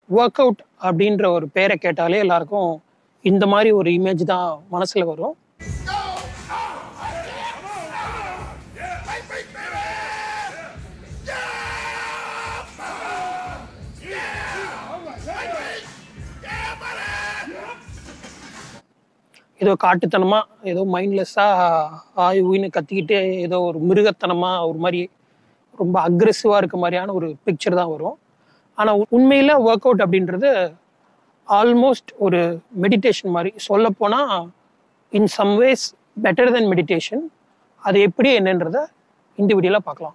work out அப்படின்ற ஒரு பேரை கேட்டாலே எல்லாருக்கும் இந்த மாதிரி ஒரு இமேஜ் தான் மனசுல வரும் ஏதோ காட்டுத்தனமா ஏதோ மைண்ட்லெஸ்ஸா ஆய் ஊயின்னு கத்திக்கிட்டு ஏதோ ஒரு மிருகத்தனமா ஒரு மாதிரி ரொம்ப அக்ரெசிவா இருக்க மாதிரியான ஒரு பிக்சர் தான் வரும் ஆனா உண்மையில ஒர்க் அவுட் அப்படின்றது ஆல்மோஸ்ட் ஒரு மெடிடேஷன் மாதிரி சொல்லப்போனா in some ways better than meditation அது எப்படி என்னன்றத இந்த வீடியோல பார்க்கலாம்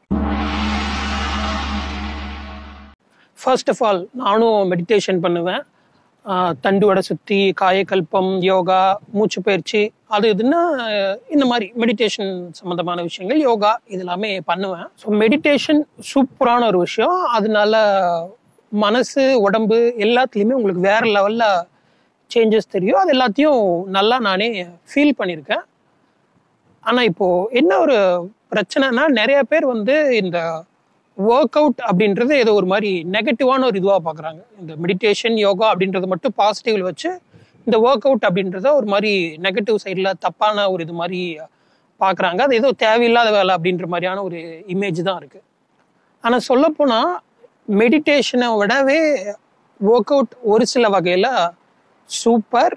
ஃபர்ஸ்ட் ஆஃப் ஆல் நானும் மெடிடேஷன் பண்ணுவேன் ஆஹ் தண்டுவடை சுத்தி காயக்கல்பம் யோகா மூச்சு பயிற்சி அது இதுன்னா ஆஹ் இந்த மாதிரி மெடிடேஷன் சம்மந்தமான விஷயங்கள் யோகா இது எல்லாமே பண்ணுவேன் ஸோ மெடிடேஷன் சூப்பரான ஒரு விஷயம் அதனால மனசு உடம்பு எல்லாத்துலேயுமே உங்களுக்கு வேற லெவல்ல சேஞ்சஸ் தெரியும் அது எல்லாத்தையும் நல்லா நானே ஃபீல் பண்ணியிருக்கேன் ஆனால் இப்போ என்ன ஒரு பிரச்சனைனா நிறைய பேர் வந்து இந்த ஒர்க் அவுட் அப்படின்றது ஏதோ ஒரு மாதிரி நெகட்டிவான ஒரு இதுவாக பார்க்குறாங்க இந்த மெடிடேஷன் யோகா அப்படின்றது மட்டும் பாசிட்டிவ்ல வச்சு இந்த ஒர்க் அவுட் அப்படின்றத ஒரு மாதிரி நெகட்டிவ் சைடில் தப்பான ஒரு இது மாதிரி பார்க்குறாங்க அது ஏதோ தேவையில்லாத வேலை அப்படின்ற மாதிரியான ஒரு இமேஜ் தான் இருக்குது ஆனால் சொல்லப்போனால் மெடிடேஷனை விடவே ஒர்க் அவுட் ஒரு சில வகையில் சூப்பர்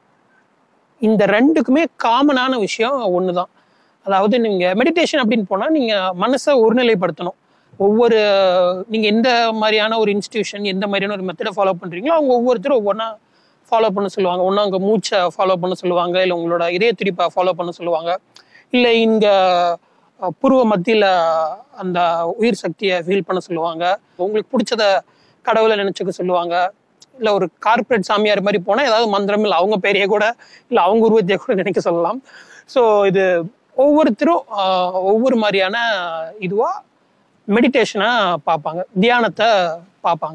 இந்த ரெண்டுக்குமே காமனான விஷயம் ஒன்று தான் அதாவது நீங்கள் மெடிடேஷன் அப்படின்னு போனால் நீங்கள் மனசை ஒருநிலைப்படுத்தணும் ஒவ்வொரு நீங்கள் எந்த மாதிரியான ஒரு இன்ஸ்டியூஷன் எந்த மாதிரியான ஒரு மெத்தடை ஃபாலோ பண்ணுறீங்களோ அவங்க ஒவ்வொருத்தரும் ஒவ்வொன்றா ஃபாலோ பண்ண சொல்லுவாங்க ஒன்றா அவங்க மூச்சை ஃபாலோ பண்ண சொல்லுவாங்க இல்லை உங்களோட இதய துடிப்பை ஃபாலோ பண்ண சொல்லுவாங்க இல்லை இங்கே புருவ மத்தியில் அந்த உயிர் சக்தியை ஃபீல் பண்ண சொல்லுவாங்க உங்களுக்கு பிடிச்சத கடவுளை நினச்சிக்க சொல்லுவாங்க இல்லை ஒரு கார்ப்பரேட் சாமியார் மாதிரி போனால் ஏதாவது மந்திரம் இல்லை அவங்க பேரையே கூட இல்லை அவங்க உருவத்தையே கூட நினைக்க சொல்லலாம் ஸோ இது ஒவ்வொருத்தரும் ஆஹ், ஒவ்வொரு மாதிரியான இதுவாக மெடிடேஷனை பார்ப்பாங்க தியானத்தை பார்ப்பாங்க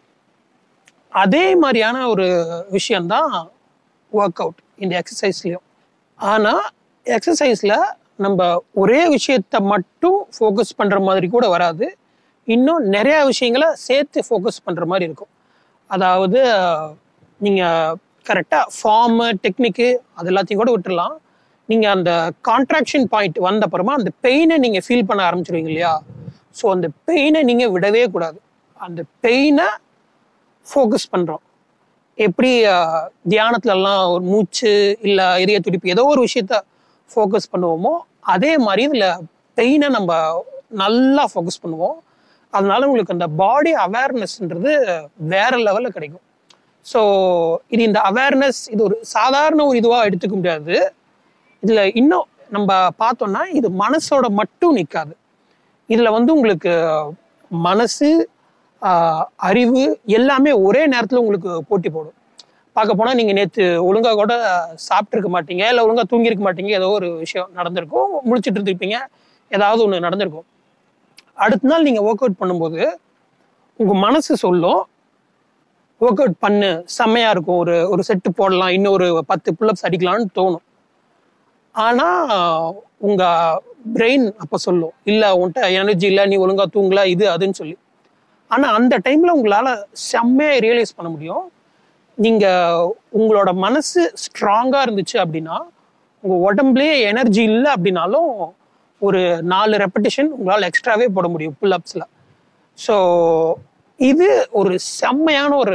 அதே மாதிரியான ஒரு விஷயம்தான் ஒர்க் அவுட் இந்த எக்ஸசைஸ்லையும் ஆனால் எக்ஸசைஸில் நம்ம ஒரே விஷயத்த மட்டும் ஃபோக்கஸ் பண்ணுற மாதிரி கூட வராது இன்னும் நிறையா விஷயங்களை சேர்த்து ஃபோக்கஸ் பண்ணுற மாதிரி இருக்கும் அதாவது நீங்கள் கரெக்டாக ஃபார்மு டெக்னிக்கு அது எல்லாத்தையும் கூட விட்டுறலாம் நீங்கள் அந்த கான்ட்ராக்ஷன் பாயிண்ட் வந்த அப்புறமா அந்த பெயினை நீங்கள் ஃபீல் பண்ண ஆரம்பிச்சிருவீங்க இல்லையா ஸோ அந்த பெயினை நீங்கள் விடவே கூடாது அந்த பெயினை ஃபோக்கஸ் பண்ணுறோம் எப்படி அஹ், தியானத்துல எல்லாம் ஒரு மூச்சு இல்லை இதய துடிப்பு ஏதோ ஒரு விஷயத்த ஃபோக்கஸ் பண்ணுவோமோ அதே மாதிரி இதில் பெயினை நம்ம நல்லா ஃபோக்கஸ் பண்ணுவோம் அதனால உங்களுக்கு அந்த பாடி அவேர்னஸ்ன்றது வேற லெவலில் கிடைக்கும் ஸோ இது இந்த அவேர்னஸ் இது ஒரு சாதாரண ஒரு இதுவாக எடுத்துக்க முடியாது இதில் இன்னும் நம்ம பார்த்தோம்னா இது மனசோட மட்டும் நிற்காது இதில் வந்து உங்களுக்கு மனசு ஆஹ், அறிவு எல்லாமே ஒரே நேரத்தில் உங்களுக்கு போட்டி போடும் பார்க்க போனால் நீங்கள் நேற்று ஒழுங்காக கூட சாப்பிட்ருக்க மாட்டீங்க இல்லை ஒழுங்காக தூங்கியிருக்க மாட்டீங்க ஏதோ ஒரு விஷயம் நடந்திருக்கும் முழிச்சிட்டு இருந்திருப்பீங்க ஏதாவது ஒன்று நடந்திருக்கும் அடுத்த நாள் நீங்கள் ஒர்க் அவுட் பண்ணும்போது உங்கள் மனசு சொல்லும் ஒர்க் அவுட் பண்ணு செம்மையாக இருக்கும் ஒரு ஒரு செட்டு போடலாம் இன்னும் ஒரு பத்து புல்லப்ஸ் அடிக்கலாம்னு தோணும் ஆனால் உங்கள் பிரெயின் அப்போ சொல்லும் இல்லை உன்கிட்ட எனர்ஜி இல்லை நீ ஒழுங்காக தூங்கல இது அதுன்னு சொல்லி ஆனால் அந்த டைமில் உங்களால் செம்மையாக ரியலைஸ் பண்ண முடியும் நீங்கள் உங்களோட மனசு ஸ்ட்ராங்காக இருந்துச்சு அப்படின்னா உங்கள் உடம்புலேயே எனர்ஜி இல்லை அப்படின்னாலும் ஒரு நாலு ரெப்படிஷன் உங்களால் எக்ஸ்ட்ராவே போட முடியும் புல்லப்ஸில் ஸோ இது ஒரு செம்மையான ஒரு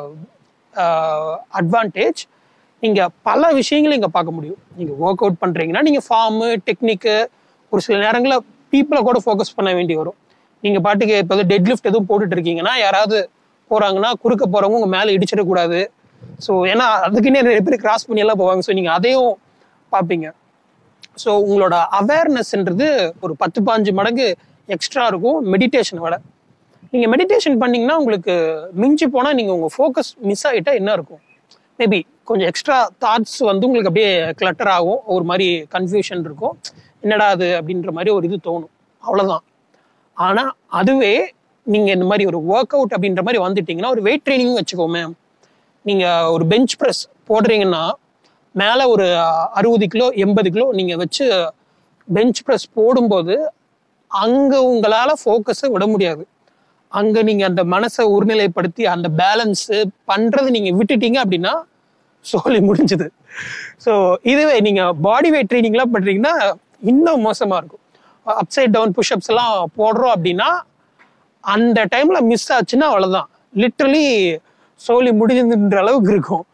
அட்வான்டேஜ் நீங்கள் பல விஷயங்களை இங்கே பார்க்க முடியும் நீங்கள் ஒர்க் அவுட் பண்ணுறீங்கன்னா நீங்கள் ஃபார்மு டெக்னிக்கு ஒரு சில நேரங்களில் பீப்புளை கூட ஃபோக்கஸ் பண்ண வேண்டி வரும் நீங்கள் பாட்டுக்கு இப்போ டெட் லிஃப்ட் எதுவும் போட்டுட்டு இருக்கீங்கன்னா யாராவது போகிறாங்கன்னா குறுக்க போகிறவங்க உங்கள் மேலே இடிச்சிடக்கூடாது ஸோ ஏன்னா அதுக்குன்னே நிறைய பேர் கிராஸ் பண்ணி எல்லாம் போவாங்க ஸோ நீங்கள் அதையும் பார்ப்பீங்க ஸோ உங்களோட அவேர்னஸ்ன்றது ஒரு பத்து பாஞ்சு மடங்கு எக்ஸ்ட்ரா இருக்கும் மெடிடேஷனை விட நீங்கள் மெடிடேஷன் பண்ணீங்கன்னா உங்களுக்கு மிஞ்சி போனால் நீங்கள் உங்கள் ஃபோக்கஸ் மிஸ் ஆகிட்டா என்ன இருக்கும் மேபி கொஞ்சம் எக்ஸ்ட்ரா தாட்ஸ் வந்து உங்களுக்கு அப்படியே கிளட்டர் ஆகும் ஒரு மாதிரி கன்ஃபியூஷன் இருக்கும் என்னடா அது அப்படின்ற மாதிரி ஒரு இது தோணும் அவ்வளோதான் ஆனால் அதுவே நீங்கள் இந்த மாதிரி ஒரு ஒர்க் அவுட் அப்படின்ற மாதிரி வந்துட்டீங்கன்னா ஒரு வெயிட் ட்ரைனிங் வச்சுக்கோமே நீங்கள் ஒரு பெஞ்ச் ப்ரெஸ் போடுறீங்கன்னா மேலே ஒரு அறுபது கிலோ எண்பது கிலோ நீங்கள் வச்சு பெஞ்ச் ப்ரெஸ் போடும்போது அங்கே உங்களால் ஃபோக்கஸை விட முடியாது அங்க நீங்க அந்த மனசை ஒருநிலைப்படுத்தி அந்த பேலன்ஸ் பண்றது நீங்க விட்டுட்டீங்க அப்படின்னா சோலி முடிஞ்சது ஸோ இதுவே நீங்க பாடி வெயிட் ட்ரைனிங்லாம் பண்றீங்கன்னா இன்னும் மோசமா இருக்கும் அப்சைட் டவுன் புஷ்அப்ஸ் எல்லாம் போடுறோம் அப்படின்னா அந்த டைம்ல மிஸ் ஆச்சுன்னா அவ்வளவுதான் லிட்ரலி சோலி முடிஞ்சதுன்ற அளவுக்கு இருக்கும்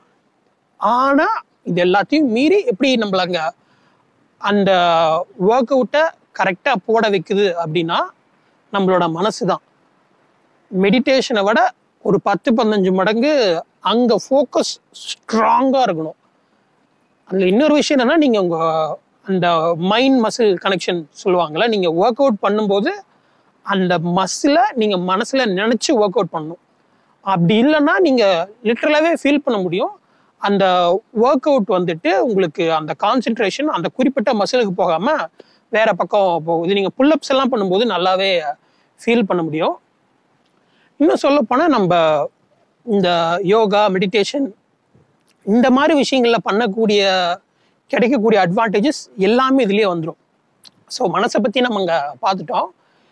ஆனா இது எல்லாத்தையும் மீறி எப்படி நம்மள அங்க அந்த ஒர்க் அவுட்டை கரெக்டா போட வைக்குது அப்படின்னா நம்மளோட மனசு தான் மெடிடேஷனை விட ஒரு பத்து பதினஞ்சு மடங்கு அங்க ஃபோக்கஸ் ஸ்ட்ராங்கா இருக்கணும் அதுல இன்னொரு விஷயம் என்னன்னா நீங்க உங்க அந்த மைண்ட் மசில் கனெக்ஷன் சொல்லுவாங்கல்ல நீங்க ஒர்க் அவுட் பண்ணும்போது அந்த மசிலை நீங்க மனசுல நினைச்சு ஒர்க் அவுட் பண்ணணும் அப்படி இல்லைன்னா நீங்க லிட்டரலாவே ஃபீல் பண்ண முடியும் அந்த ஒர்க் அவுட் வந்துட்டு உங்களுக்கு அந்த கான்சென்ட்ரேஷன் அந்த குறிப்பிட்ட மசிலுக்கு போகாம வேற பக்கம் போகுது நீங்க புல்லப்ஸ் எல்லாம் பண்ணும்போது நல்லாவே ஃபீல் பண்ண முடியும் இன்னும் சொல்ல போனா நம்ம இந்த யோகா மெடிடேஷன் இந்த மாதிரி விஷயங்கள்ல பண்ணக்கூடிய கிடைக்கக்கூடிய அட்வான்டேஜஸ் எல்லாமே இதுலயே வந்துடும் ஸோ மனசை பத்தி நம்ம அங்க பார்த்துட்டோம்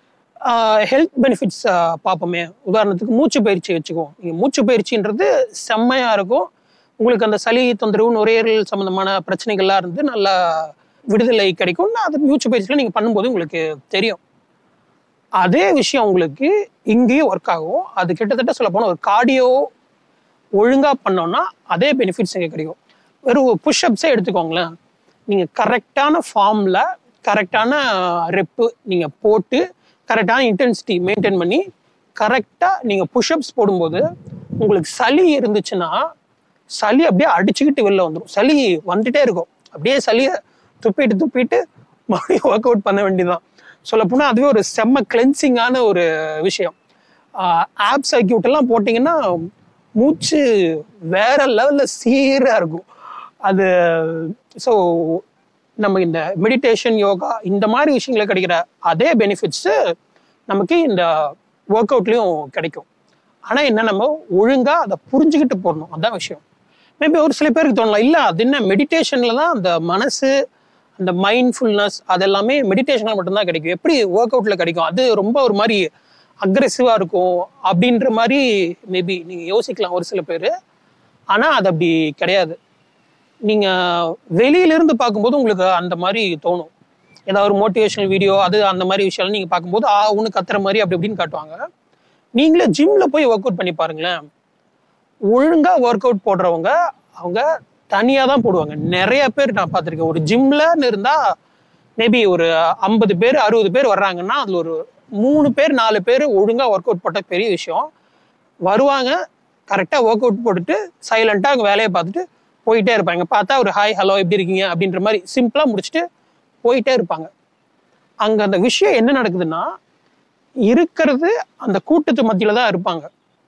ஹெல்த் பெனிஃபிட்ஸ் பார்ப்போமே உதாரணத்துக்கு மூச்சு பயிற்சி வச்சுக்குவோம் நீங்க மூச்சு பயிற்சின்றது செம்மையா இருக்கும் உங்களுக்கு அந்த சளி தொந்தரவு நுரையீரல் சம்பந்தமான பிரச்சனைகள்லாம் இருந்து நல்லா விடுதலை கிடைக்கும் அது மூச்சு பயிற்சியில் நீங்க பண்ணும்போது உங்களுக்கு தெரியும் அதே விஷயம் உங்களுக்கு இங்கேயும் ஒர்க் ஆகும் அது கிட்டத்தட்ட சொல்ல போனால் ஒரு கார்டியோ ஒழுங்கா பண்ணோம்னா அதே பெனிஃபிட்ஸ் இங்கே கிடைக்கும் வெறும் புஷ்அப்ஸே எடுத்துக்கோங்களேன் நீங்க கரெக்டான ஃபார்ம்ல கரெக்டான ரெப்பு நீங்க போட்டு கரெக்டான இன்டென்சிட்டி மெயின்டைன் பண்ணி கரெக்டா நீங்க புஷ்அப்ஸ் போடும்போது உங்களுக்கு சளி இருந்துச்சுன்னா சளி அப்படியே அடிச்சுக்கிட்டு வெளில வந்துடும் சளி வந்துட்டே இருக்கும் அப்படியே சளியை துப்பிட்டு துப்பிட்டு மறுபடியும் ஒர்க் அவுட் பண்ண வேண்டியதுதான் சொல்ல போனா அதுவே ஒரு செம்ம கிளென்சிங்கான ஒரு விஷயம் ஆப் சர்க்கியூட் எல்லாம் போட்டிங்கன்னா மூச்சு வேற லெவல்ல சீரா இருக்கும் அது ஸோ நம்ம இந்த மெடிடேஷன் யோகா இந்த மாதிரி விஷயங்கள கிடைக்கிற அதே பெனிஃபிட்ஸ் நமக்கு இந்த ஒர்க் அவுட்லயும் கிடைக்கும் ஆனா என்ன நம்ம ஒழுங்கா அதை புரிஞ்சுக்கிட்டு போடணும் அதான் விஷயம் மேபி ஒரு சில பேருக்கு தோணலாம் இல்ல அது என்ன மெடிடேஷன்ல தான் அந்த மனசு அந்த மைண்ட்ஃபுல்னஸ் அது எல்லாமே மெடிடேஷன்ல மட்டும்தான் கிடைக்கும் எப்படி ஒர்க் அவுட்ல கிடைக்கும் அது ரொம்ப ஒரு மாதிரி அக்ரெசிவா இருக்கும் அப்படின்ற மாதிரி மேபி நீங்க யோசிக்கலாம் ஒரு சில பேர் ஆனா அது அப்படி கிடையாது நீங்க வெளியில இருந்து பார்க்கும்போது உங்களுக்கு அந்த மாதிரி தோணும் ஏதாவது ஒரு மோட்டிவேஷனல் வீடியோ அது அந்த மாதிரி விஷயம் நீங்க பார்க்கும்போது ஆ ஒன்று கத்துற மாதிரி அப்படி இப்படின்னு காட்டுவாங்க நீங்களே ஜிம்ல போய் ஒர்க் அவுட் பண்ணி பாருங்களேன் ஒழுங்கா ஒர்க் அவுட் போடுறவங்க அவங்க தனியா தான் போடுவாங்க நிறைய பேர் நான் பார்த்துருக்கேன் ஒரு ஜிம்லன்னு இருந்தா மேபி ஒரு ஐம்பது பேர் அறுபது பேர் வர்றாங்கன்னா அதுல ஒரு மூணு பேர் நாலு பேர் ஒழுங்கா ஒர்க் அவுட் போட்ட பெரிய விஷயம் வருவாங்க கரெக்டா ஒர்க் அவுட் போட்டுட்டு சைலண்டா அவங்க வேலையை பார்த்துட்டு போயிட்டே இருப்பாங்க பார்த்தா ஒரு ஹாய் ஹலோ எப்படி இருக்கீங்க அப்படின்ற மாதிரி சிம்பிளா முடிச்சுட்டு போயிட்டே இருப்பாங்க அங்க அந்த விஷயம் என்ன நடக்குதுன்னா இருக்கிறது அந்த கூட்டத்து மத்தியில தான் இருப்பாங்க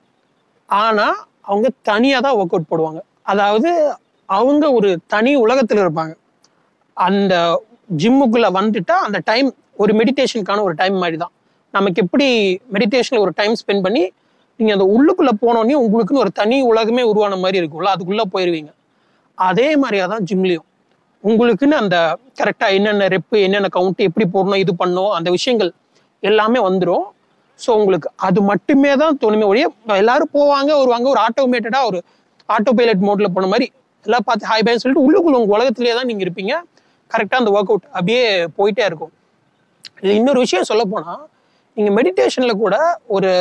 ஆனா அவங்க தனியா தான் ஒர்க் அவுட் போடுவாங்க அதாவது அவங்க ஒரு தனி உலகத்துல இருப்பாங்க அந்த ஜிம்முக்குள்ள வந்துட்டா அந்த டைம் ஒரு மெடிடேஷனுக்கான ஒரு டைம் மாதிரி தான் நமக்கு எப்படி மெடிடேஷன்ல ஒரு டைம் ஸ்பெண்ட் பண்ணி நீங்க அந்த உள்ளுக்குள்ள போனோடனே உங்களுக்குன்னு ஒரு தனி உலகமே உருவான மாதிரி இருக்கும்ல அதுக்குள்ள போயிருவீங்க அதே மாதிரியா தான் ஜிம்லயும் உங்களுக்குன்னு அந்த கரெக்டா என்னென்ன ரெப்பு என்னென்ன கவுண்ட் எப்படி போடணும் இது பண்ணணும் அந்த விஷயங்கள் எல்லாமே வந்துடும் ஸோ உங்களுக்கு அது மட்டுமே தான் தோணுமே ஒழிய எல்லாரும் போவாங்க வருவாங்க ஒரு ஆட்டோமேட்டடா ஒரு ஆட்டோ பைலட் மோட்ல போன மாதிரி எல்லாம் பார்த்து ஹாய் பைன்னு சொல்லிட்டு உள்ளுக்குள்ள உங்க உலகத்திலேயே தான் நீங்க இருப்பீங்க கரெக்டா அந்த ஒர்க் அவுட் அப்படியே போயிட்டே இருக்கும் இது இன்னொரு விஷயம் சொல்ல போனா நீங்க மெடிடேஷன்ல கூட ஒரு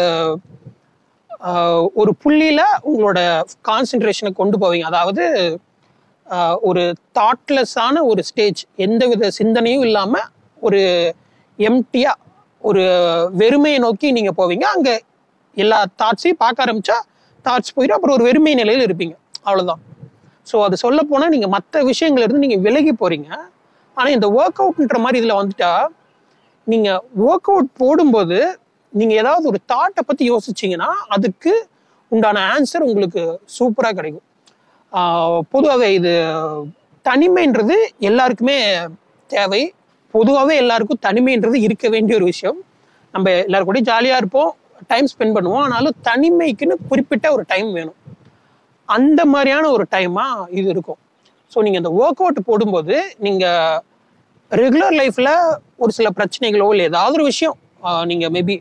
ஆஹ், ஒரு புள்ளியில உங்களோட கான்சென்ட்ரேஷனை கொண்டு போவீங்க அதாவது ஆஹ், ஒரு தாட்லெஸ்ஸான ஒரு ஸ்டேஜ் எந்தவித சிந்தனையும் இல்லாம ஒரு எம்டியா ஒரு வெறுமையை நோக்கி நீங்க போவீங்க அங்க எல்லா தாட்ஸையும் பார்க்க ஆரம்பிச்சா தாட்ஸ் போயிடும் அப்புறம் ஒரு வெறுமை நிலையில இருப்பீங்க அவ்வளவுதான் ஸோ அது சொல்ல போனா நீங்க மற்ற விஷயங்கள்ல இருந்து நீங்க விலகி போறீங்க ஆனா இந்த ஒர்க் அவுட்ன்ற மாதிரி இதுல வந்துட்டா நீங்க ஒர்க் அவுட் போடும்போது நீங்க ஏதாவது ஒரு தாட்டை பத்தி யோசிச்சீங்கன்னா அதுக்கு உண்டான ஆன்சர் உங்களுக்கு சூப்பரா கிடைக்கும் ஆஹ் பொதுவாகவே இது தனிமைன்றது எல்லாருக்குமே தேவை பொதுவாகவே எல்லாருக்கும் தனிமைன்றது இருக்க வேண்டிய ஒரு விஷயம் நம்ம எல்லாரும் கூட ஜாலியாக இருப்போம் டைம் ஸ்பெண்ட் பண்ணுவோம் ஆனாலும் தனிமைக்குன்னு குறிப்பிட்ட ஒரு டைம் வேணும் அந்த மாதிரியான ஒரு டைமா இது இருக்கும் ஸோ நீங்கள் இந்த ஒர்க் அவுட் போடும்போது நீங்கள் ரெகுலர் லைஃப்பில் ஒரு சில பிரச்சனைகளோ இல்லை ஏதாவது ஒரு விஷயம் நீங்கள் மேபி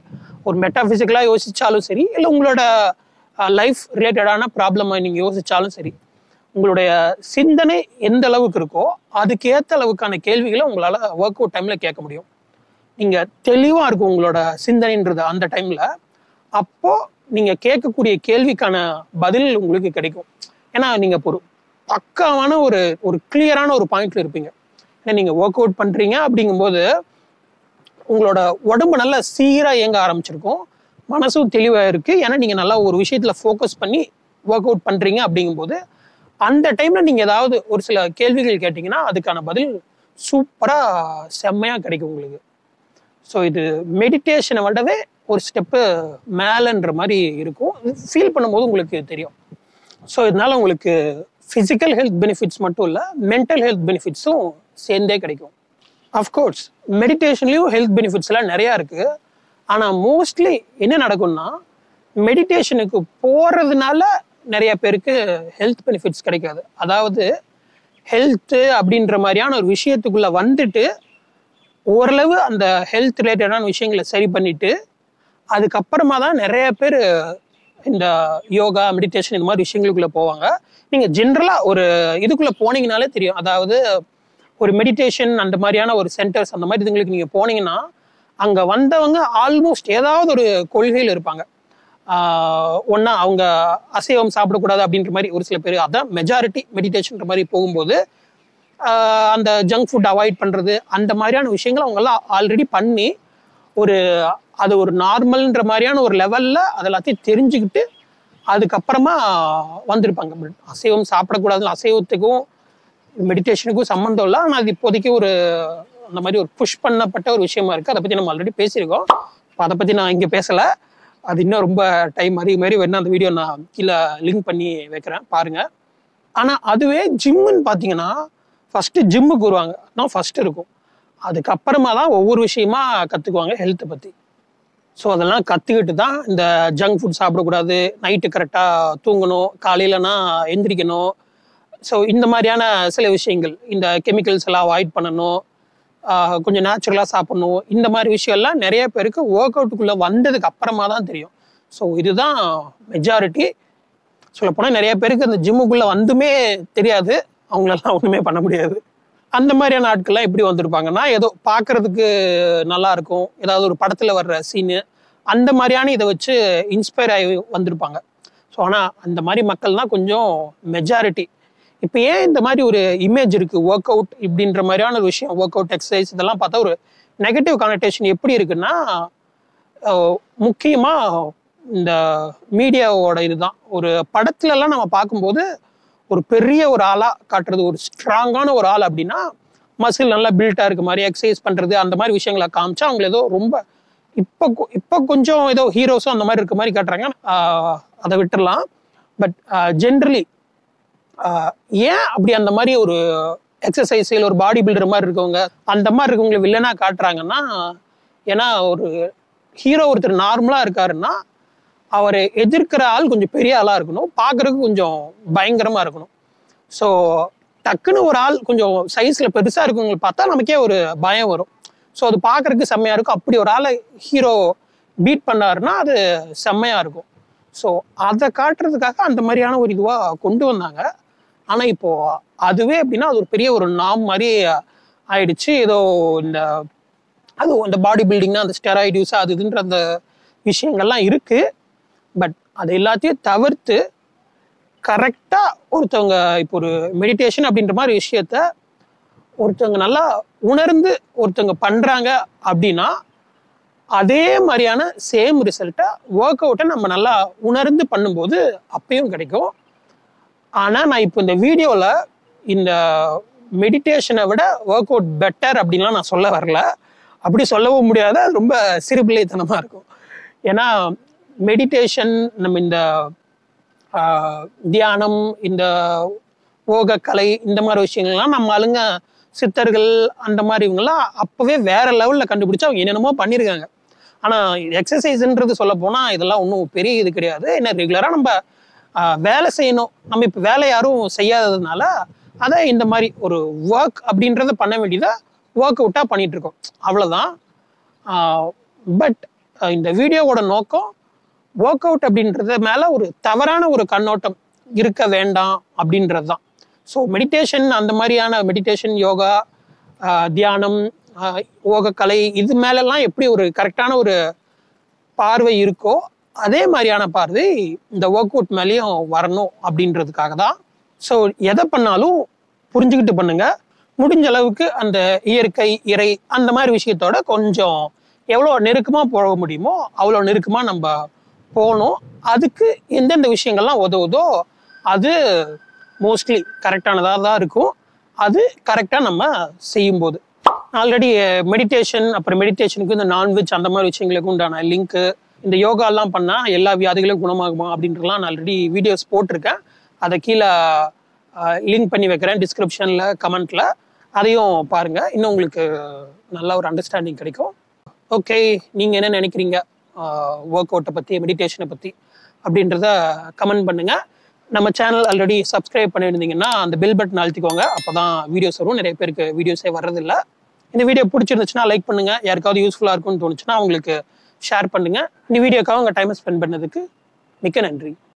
ஒரு மெட்டாஃபிசிக்கலாக யோசிச்சாலும் சரி இல்லை உங்களோட லைஃப் ரிலேட்டடான ப்ராப்ளமை நீங்கள் யோசிச்சாலும் சரி உங்களுடைய சிந்தனை எந்த அளவுக்கு இருக்கோ அதுக்கேற்ற அளவுக்கான கேள்விகளை உங்களால் ஒர்க் அவுட் டைமில் கேட்க முடியும் நீங்கள் தெளிவாக இருக்கும் உங்களோட சிந்தனைன்றது அந்த டைமில் அப்போ நீங்கள் கேட்கக்கூடிய கேள்விக்கான பதில் உங்களுக்கு கிடைக்கும் ஏன்னா நீங்கள் இப்போ ஒரு பக்காவான ஒரு ஒரு கிளியரான ஒரு பாயிண்ட்ல இருப்பீங்க ஏன்னா நீங்கள் ஒர்க் அவுட் பண்ணுறீங்க அப்படிங்கும்போது உங்களோட உடம்பு நல்லா சீராக இயங்க ஆரம்பிச்சிருக்கும் மனசும் தெளிவாக இருக்கு ஏன்னா நீங்கள் நல்லா ஒரு விஷயத்துல ஃபோக்கஸ் பண்ணி ஒர்க் அவுட் பண்ணுறீங்க அப்படிங்கும்போது அந்த டைம்ல நீங்கள் ஏதாவது ஒரு சில கேள்விகள் கேட்டிங்கன்னா அதுக்கான பதில் சூப்பராக செம்மையாக கிடைக்கும் உங்களுக்கு ஸோ இது மெடிடேஷனை விடவே ஒரு ஸ்டெப்பு மேலேன்ற மாதிரி இருக்கும் ஃபீல் பண்ணும்போது உங்களுக்கு தெரியும் ஸோ இதனால உங்களுக்கு ஃபிசிக்கல் ஹெல்த் பெனிஃபிட்ஸ் மட்டும் இல்லை மென்டல் ஹெல்த் பெனிஃபிட்ஸும் சேர்ந்தே கிடைக்கும் அஃப்கோர்ஸ் மெடிடேஷன்லேயும் ஹெல்த் பெனிஃபிட்ஸ்லாம் நிறையா இருக்குது ஆனால் மோஸ்ட்லி என்ன நடக்கும்னா மெடிடேஷனுக்கு போகிறதுனால நிறைய பேருக்கு ஹெல்த் பெனிஃபிட்ஸ் கிடைக்காது அதாவது ஹெல்த்து அப்படின்ற மாதிரியான ஒரு விஷயத்துக்குள்ளே வந்துட்டு ஓரளவு அந்த ஹெல்த் ரிலேட்டடான விஷயங்களை சரி பண்ணிட்டு அதுக்கப்புறமா தான் நிறைய பேர் இந்த யோகா மெடிடேஷன் இந்த மாதிரி விஷயங்களுக்குள்ள போவாங்க நீங்கள் ஜென்ரலாக ஒரு இதுக்குள்ளே போனீங்கனாலே தெரியும் அதாவது ஒரு மெடிடேஷன் அந்த மாதிரியான ஒரு சென்டர்ஸ் அந்த மாதிரி இதுங்களுக்கு நீங்கள் போனீங்கன்னா அங்கே வந்தவங்க ஆல்மோஸ்ட் ஏதாவது ஒரு கொள்கையில் இருப்பாங்க ஒன்றா அவங்க அசைவம் சாப்பிடக்கூடாது அப்படின்ற மாதிரி ஒரு சில பேர் அதான் மெஜாரிட்டி மெடிடேஷன்ற மாதிரி போகும்போது ஆஹ் அந்த ஜங்க் ஃபுட் அவாய்ட் பண்ணுறது அந்த மாதிரியான விஷயங்களை அவங்கெல்லாம் ஆல்ரெடி பண்ணி ஒரு அது ஒரு நார்மல்ன்ற மாதிரியான ஒரு லெவலில் அது எல்லாத்தையும் தெரிஞ்சுக்கிட்டு அதுக்கப்புறமா வந்திருப்பாங்க But அசைவம் சாப்பிடக்கூடாதுன்னு அசைவத்துக்கும் மெடிடேஷனுக்கும் சம்மந்தம் இல்லை ஆனால் அது இப்போதைக்கு ஒரு அந்த மாதிரி ஒரு புஷ் பண்ணப்பட்ட ஒரு விஷயமா இருக்குது அதை பற்றி நம்ம ஆல்ரெடி பேசியிருக்கோம் இப்போ அதை பற்றி நான் இங்கே பேசலை அது இன்னும் ரொம்ப டைம் அதிக மாதிரி வேணா அந்த வீடியோ நான் கீழே லிங்க் பண்ணி வைக்கிறேன் பாருங்கள் ஆனால் அதுவே ஜிம்முன்னு பார்த்தீங்கன்னா ஃபஸ்ட்டு ஜிம்முக்கு வருவாங்க தான் ஃபஸ்ட்டு இருக்கும் அதுக்கப்புறமா தான் ஒவ்வொரு விஷயமா கற்றுக்குவாங்க ஹெல்த்தை பற்றி ஸோ அதெல்லாம் கற்றுக்கிட்டு தான் இந்த ஜங்க் ஃபுட் சாப்பிடக்கூடாது நைட்டு கரெக்டாக தூங்கணும் காலையிலனா எந்திரிக்கணும் ஸோ இந்த மாதிரியான சில விஷயங்கள் இந்த கெமிக்கல்ஸ் எல்லாம் அவாய்ட் பண்ணணும் ஆஹ் கொஞ்சம் நேச்சுரலாக சாப்பிடணும் இந்த மாதிரி விஷயம்லாம் நிறைய பேருக்கு ஒர்க் அவுட்டுக்குள்ளே வந்ததுக்கு அப்புறமா தான் தெரியும் ஸோ இதுதான் மெஜாரிட்டி சொல்லப்போனால் நிறைய பேருக்கு அந்த ஜிம்முக்குள்ளே வந்துமே தெரியாது அவங்களெல்லாம் ஒன்றுமே பண்ண முடியாது அந்த மாதிரியான ஆட்கள்லாம் எப்படி வந்திருப்பாங்கன்னா ஏதோ பார்க்கறதுக்கு நல்லா இருக்கும் ஏதாவது ஒரு படத்தில் வர்ற சீனு அந்த மாதிரியான இதை வச்சு இன்ஸ்பயர் ஆகி வந்திருப்பாங்க ஸோ ஆனால் அந்த மாதிரி மக்கள் தான் கொஞ்சம் மெஜாரிட்டி இப்போ ஏன் இந்த மாதிரி ஒரு இமேஜ் இருக்குது ஒர்க் அவுட் இப்படின்ற மாதிரியான ஒரு விஷயம் ஒர்க் அவுட் எக்ஸசைஸ் இதெல்லாம் பார்த்தா ஒரு நெகட்டிவ் கானடேஷன் எப்படி இருக்குன்னா முக்கியமாக இந்த மீடியாவோட இதுதான் ஒரு படத்துலலாம் நம்ம பார்க்கும்போது ஒரு பெரிய ஒரு ஆளா காட்டுறது ஒரு ஸ்ட்ராங்கான ஒரு ஆள் அப்படின்னா மசில் நல்லா பில்ட்டா இருக்க மாதிரி எக்ஸசைஸ் பண்றது அந்த மாதிரி விஷயங்களை காமிச்சா அவங்க ஏதோ ரொம்ப இப்போ கொ- இப்போ கொஞ்சம் ஏதோ ஹீரோஸும் அந்த மாதிரி இருக்க மாதிரி காட்டுறாங்க ஆஹ் அதை விட்டுறலாம் பட் ஜென்ரலி ஏன் அப்படி அந்த மாதிரி ஒரு எக்ஸசைஸில் ஒரு பாடி பில்டர் மாதிரி இருக்கவங்க அந்த மாதிரி இருக்கவங்களை வில்லனா காட்டுறாங்கன்னா ஏன்னா ஒரு ஹீரோ ஒருத்தர் நார்மலா இருக்காருன்னா அவரை எதிர்க்கிற ஆள் கொஞ்சம் பெரிய ஆளா இருக்கணும் பார்க்கறதுக்கு கொஞ்சம் பயங்கரமா இருக்கணும் ஸோ டக்குன்னு ஒரு ஆள் கொஞ்சம் சைஸ்ல பெருசா இருக்கவங்களை பார்த்தா நமக்கே ஒரு பயம் வரும் ஸோ அது பார்க்கறதுக்கு செம்மையா இருக்கும் அப்படி ஒரு ஆளை ஹீரோ பீட் பண்ணாருன்னா அது செம்மையா இருக்கும் ஸோ அதை காட்டுறதுக்காக அந்த மாதிரியான ஒரு இதுவாக கொண்டு வந்தாங்க ஆனால் இப்போ அதுவே அப்படின்னா அது ஒரு பெரிய ஒரு நாம் மாதிரி ஆயிடுச்சு ஏதோ இந்த அது இந்த பாடி பில்டிங்னா அந்த ஸ்டெராய்டு யூஸ் அது இதுன்ற அந்த விஷயங்கள்லாம் இருக்கு பட் அது எல்லாத்தையும் தவிர்த்து கரெக்டாக ஒருத்தவங்க இப்போ ஒரு மெடிடேஷன் அப்படின்ற மாதிரி விஷயத்த ஒருத்தவங்க நல்லா உணர்ந்து ஒருத்தவங்க பண்றாங்க அப்படின்னா அதே மாதிரியான சேம் ரிசல்ட்டை ஒர்க் அவுட்டை நம்ம நல்லா உணர்ந்து பண்ணும்போது அப்பயும் கிடைக்கும் ஆனால் நான் இப்போ இந்த வீடியோவில் இந்த மெடிடேஷனை விட ஒர்க் அவுட் பெட்டர் அப்படின்லாம் நான் சொல்ல வரல அப்படி சொல்லவும் முடியாது அது ரொம்ப சிறுபிள்ளைத்தனமாக இருக்கும் ஏன்னா மெடிடேஷன் நம்ம இந்த ஆஹ், தியானம் இந்த ஓகக்கலை இந்த மாதிரி விஷயங்கள்லாம் நம்ம ஆளுங்க சித்தர்கள் அந்த மாதிரி இவங்கெல்லாம் அப்போவே வேற லெவலில் கண்டுபிடிச்சு அவங்க என்னென்னமோ பண்ணியிருக்காங்க ஆனால் எக்ஸசைஸ்ன்றது சொல்ல போனால் இதெல்லாம் ஒன்றும் பெரிய இது கிடையாது என்ன ரெகுலராக நம்ம ஆஹ், வேலை செய்யணும் நம்ம இப்போ வேலை யாரும் செய்யாததுனால அதை இந்த மாதிரி ஒரு ஒர்க் அப்படின்றத பண்ண வேண்டியதை ஒர்க் அவுட்டாக பண்ணிட்டு இருக்கோம் அவ்வளோதான் பட் அஹ் இந்த வீடியோவோட நோக்கம் ஒர்க் அவுட் அப்படின்றது மேலே ஒரு தவறான ஒரு கண்ணோட்டம் இருக்க வேண்டாம் அப்படின்றது தான் ஸோ மெடிடேஷன் அந்த மாதிரியான மெடிடேஷன் யோகா ஆஹ் தியானம் ஆஹ் யோகக்கலை இது மேலெல்லாம் எப்படி ஒரு கரெக்டான ஒரு பார்வை இருக்கோ அதே மாதிரியான பார்வை இந்த ஒர்க் அவுட் மேலேயும் வரணும் அப்படின்றதுக்காக தான் ஸோ எதை பண்ணாலும் புரிஞ்சுக்கிட்டு பண்ணுங்க முடிஞ்ச அளவுக்கு அந்த இயற்கை இறை அந்த மாதிரி விஷயத்தோட கொஞ்சம் எவ்வளோ நெருக்கமாக போக முடியுமோ அவ்வளோ நெருக்கமாக நம்ம போகணும் அதுக்கு எந்தெந்த விஷயங்கள்லாம் உதவுதோ அது மோஸ்ட்லி கரெக்டானதாக தான் இருக்கும் அது கரெக்டாக நம்ம செய்யும்போது ஆல்ரெடி மெடிடேஷன் அப்புறம் மெடிடேஷனுக்கு இந்த நான்வெஜ் அந்த மாதிரி விஷயங்களுக்கு உண்டான லிங்க்கு இந்த யோகாலாம் பண்ணால் எல்லா வியாதிகளும் குணமாகுமா அப்படின்றலாம் நான் ஆல்ரெடி வீடியோஸ் போட்டிருக்கேன் அதை கீழே லிங்க் பண்ணி வைக்கிறேன் டிஸ்கிரிப்ஷனில் கமெண்ட்டில் அதையும் பாருங்கள் இன்னும் உங்களுக்கு நல்ல ஒரு அண்டர்ஸ்டாண்டிங் கிடைக்கும் ஓகே நீங்கள் என்ன நினைக்கிறீங்க ஒர்க் அவுட்டை பற்றி மெடிடேஷனை பற்றி அப்படின்றத கமெண்ட் பண்ணுங்கள் நம்ம சேனல் ஆல்ரெடி சப்ஸ்கிரைப் பண்ணியிருந்தீங்கன்னா அந்த பெல் பட்டன் அழுத்திக்கோங்க அப்போ தான் வீடியோஸ் வரும் நிறைய பேருக்கு வீடியோஸே வர்றதில்ல இந்த வீடியோ பிடிச்சிருந்துச்சுன்னா லைக் பண்ணுங்கள் யாருக்காவது யூஸ்ஃபுல்லாக இருக்கும்னு தோணுச்சுன்னா அவங்களுக்கு ஷேர் பண்ணுங்கள் இந்த வீடியோக்காக உங்கள் டைமை ஸ்பெண்ட் பண்ணதுக்கு மிக்க நன்றி